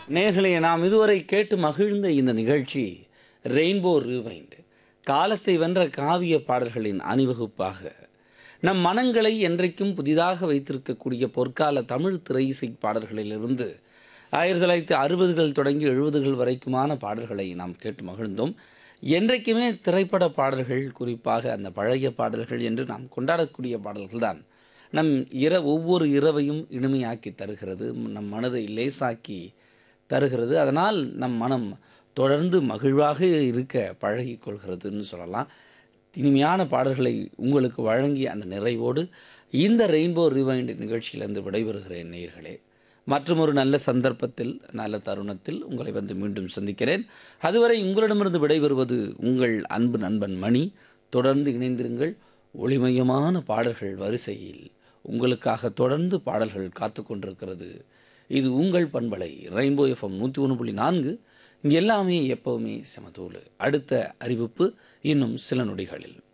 நேர்களே நாம் இதுவரை கேட்டு மகிழ்ந்த இந்த நிகழ்ச்சி ரெயின்போ ரீவைண்ட் காலத்தை வென்ற காவிய பாடல்களின் அணிவகுப்பாக நம் மனங்களை என்றைக்கும் புதிதாக வைத்திருக்கக்கூடிய பொற்கால தமிழ் திரை இசை பாடல்களிலிருந்து ஆயிரத்தி தொள்ளாயிரத்தி அறுபதுகள் தொடங்கி எழுபதுகள் வரைக்குமான பாடல்களை நாம் கேட்டு மகிழ்ந்தோம் என்றைக்குமே திரைப்பட பாடல்கள் குறிப்பாக அந்த பழைய பாடல்கள் என்று நாம் கொண்டாடக்கூடிய பாடல்கள்தான் நம் இர ஒவ்வொரு இரவையும் இனிமையாக்கி தருகிறது நம் மனதை லேசாக்கி தருகிறது அதனால் நம் மனம் தொடர்ந்து மகிழ்வாக இருக்க பழகிக் கொள்கிறதுன்னு சொல்லலாம் இனிமையான பாடல்களை உங்களுக்கு வழங்கிய அந்த நிறைவோடு இந்த ரெயின்போ ரிவைண்ட் நிகழ்ச்சியிலிருந்து விடைபெறுகிறேன் நேயர்களே மற்றொரு நல்ல சந்தர்ப்பத்தில் நல்ல தருணத்தில் உங்களை வந்து மீண்டும் சந்திக்கிறேன் அதுவரை உங்களிடமிருந்து விடைபெறுவது உங்கள் அன்பு நண்பன் மணி தொடர்ந்து இணைந்திருங்கள் ஒளிமயமான பாடல்கள் வரிசையில் உங்களுக்காக தொடர்ந்து பாடல்கள் காத்து கொண்டிருக்கிறது இது உங்கள் பண்பலை ரெயின்போ எஃப்எம் நூற்றி ஒன்று புள்ளி நான்கு இங்கே எல்லாமே எப்போவுமே சமத்தூள் அடுத்த அறிவிப்பு இன்னும் சில நொடிகளில்